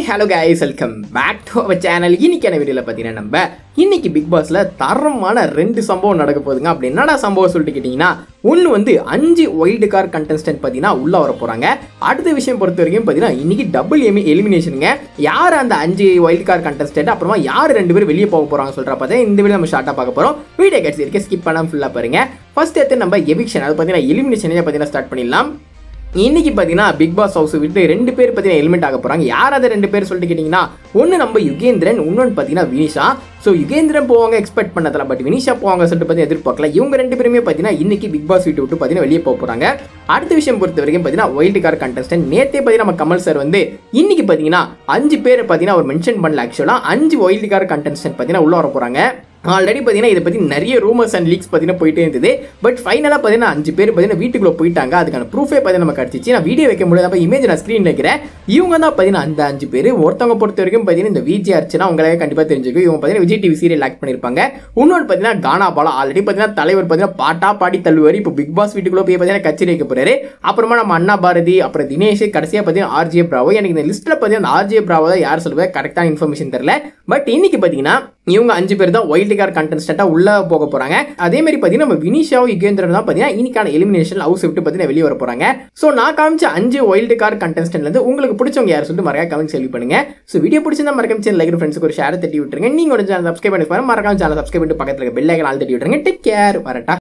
hello guys welcome back to our channel இன்னைக்கான வீடியோவில் பார்த்தீங்கன்னா நம்ம இன்னைக்கு பிக் பாஸ்ல தரமான ரெண்டு சம்பவம் நடக்க போகுதுங்க அப்படி என்னடா சம்பவம் சொல்லிட்டு கேட்டிங்கன்னா ஒன்று வந்து அஞ்சு வைல்டு கார் கண்டஸ்டன்ட் பார்த்தீங்கன்னா உள்ளே வர போகிறாங்க அடுத்த விஷயம் பொறுத்த வரைக்கும் பார்த்தீங்கன்னா இன்னைக்கு டபுள் எமி எலிமினேஷனுங்க யார் அந்த அஞ்சு வைல்டு கார் கண்டஸ்டன்ட் அப்புறமா யார் ரெண்டு பேரும் வெளியே போக போகிறாங்க சொல்கிற பார்த்தா இந்த வீடியோ நம்ம ஷார்ட்டாக பார்க்க போகிறோம் வீடியோ கட்சி இருக்க ஸ்கிப் பண்ணாமல் ஃபுல்லாக பாருங்க ஃபர்ஸ்ட் எடுத்து நம்ம எவிக்ஷன் அது பார்த்தீங்கன்னா எலிமினேஷனே பார்த்தீங்கன்னா ஸ்டார்ட் பண்ணிடலாம் இன்னைக்கு பார்த்தீங்கன்னா பிக் பாஸ் ஹவுஸ் விட்டு ரெண்டு பேர் பார்த்தீங்கன்னா எலிமெண்ட் ஆக போகிறாங்க யார் அதை ரெண்டு பேர் சொல்லிட்டு கேட்டிங்கன்னா ஒன்று நம்ம யுகேந்திரன் இன்னொன்று பார்த்தீங்கன்னா வினிஷா ஸோ யுகேந்திரன் போவாங்க எக்ஸ்பெக்ட் பண்ணதில்ல பட் வினிஷா போவாங்க சொல்லிட்டு பார்த்தீங்கன்னா எதிர்பார்க்கல இவங்க ரெண்டு பேருமே பார்த்தீங்கன்னா இன்னைக்கு பிக் பாஸ் வீட்டு விட்டு பார்த்தீங்கன்னா வெளியே போக போகிறாங்க அடுத்த விஷயம் பொறுத்த வரைக்கும் பார்த்தீங்கன்னா வைல்டு கார் கண்டஸ்டன்ட் நேற்றே பார்த்தீங்கன்னா நம்ம கமல் சார் வந்து இன்னைக்கு பார்த்தீங்கன்னா அஞ்சு பேர் பார்த்தீங்கன்னா அவர் மென்ஷன் பண்ணல ஆக்சுவலாக அஞ்சு வைல்டு கார் கண்டஸ்டன்ட் பார்த்தீங்கன்னா உள்ள வர போகிறாங்க ஆல்ரெடி பார்த்தீங்கன்னா இதை பற்றி நிறைய ரூமர்ஸ் அண்ட் லீக்ஸ் பார்த்தீங்கன்னா போயிட்டே இருந்தது பட் ஃபைனலாக பார்த்தீங்கன்னா அஞ்சு பேர் பார்த்தீங்கன்னா வீட்டுக்குள்ளே போயிட்டாங்க அதுக்கான ப்ரூஃபே பார்த்தீங்கன்னா நம்ம கிடச்சிச்சு நான் வீடியோ வைக்க முடியாது அப்போ இமேஜ் நான் ஸ்க்ரீன் வைக்கிறேன் இவங்க தான் பார்த்தீங்கன்னா அந்த அஞ்சு பேர் ஒருத்தவங்க பொறுத்த வரைக்கும் பார்த்தீங்கன்னா இந்த விஜய் அர்ச்சனா உங்களாவே கண்டிப்பாக தெரிஞ்சுக்கும் இவங்க பார்த்தீங்கன்னா விஜய் டிவி சீரியல் ஆக்ட் பண்ணியிருப்பாங்க இன்னொன்று பார்த்தீங்கன்னா கானா பாலா ஆல்ரெடி பார்த்தீங்கன்னா தலைவர் பார்த்தீங்கன்னா பாட்டா பாடி தள்ளுவார் இப்போ பிக் பாஸ் வீட்டுக்குள்ளே போய் பார்த்தீங்கன்னா கச்சேரி வைக்க போறாரு அப்புறமா நம்ம அண்ணா பாரதி அப்புறம் தினேஷ் கடைசியாக பார்த்தீங்கன்னா ஆர்ஜே பிராவோ எனக்கு இந்த லிஸ்ட்டில் பார்த்தீங்கன்னா ஆர்ஜே பிராவோ தான் யார் சொல்லுவது கரெக்டான இன்ஃபர்மேஷன் தெரியல பட் இன்னைக்கு பார்த்தீங்கன்னா இவங்க அஞ்சு பேர் தான் வைல்டு கார் கண்டஸ்டண்ட்டாக உள்ள போக போறாங்க அதே மாதிரி பார்த்தீங்கன்னா நம்ம வினிஷாவும் யுகேந்திரன் தான் பார்த்தீங்கன்னா இன்னைக்கான எலிமினேஷன் ஹவுஸ் விட்டு பார்த்தீங்கன்னா வெளியே வர போறாங்க ஸோ நான் காமிச்ச அஞ்சு வைல்டு கார் கண்டஸ்டன்ட்ல இருந்து உங்களுக்கு பிடிச்சவங்க யார் சொல்லிட்டு மறக்காம கமெண்ட் செல்வி பண்ணுங்க ஸோ வீடியோ பிடிச்சிருந்தா மறக்காம சேனல் லைக் ஃப்ரெண்ட்ஸுக்கு ஒரு ஷேர் தட்டி விட்டுருங்க நீங்க ஒரு சேனல் சப்ஸ்கிரைப் பண்ணி பாருங்க மறக்காம சேனல் சப்ஸ்கிரைப் பண்ணிட்டு பக்கத்தில் இருக்க பெல் ஐக்கன் ஆல் தட்டி விட்டுருங்க டேக் கேர் வரட்டா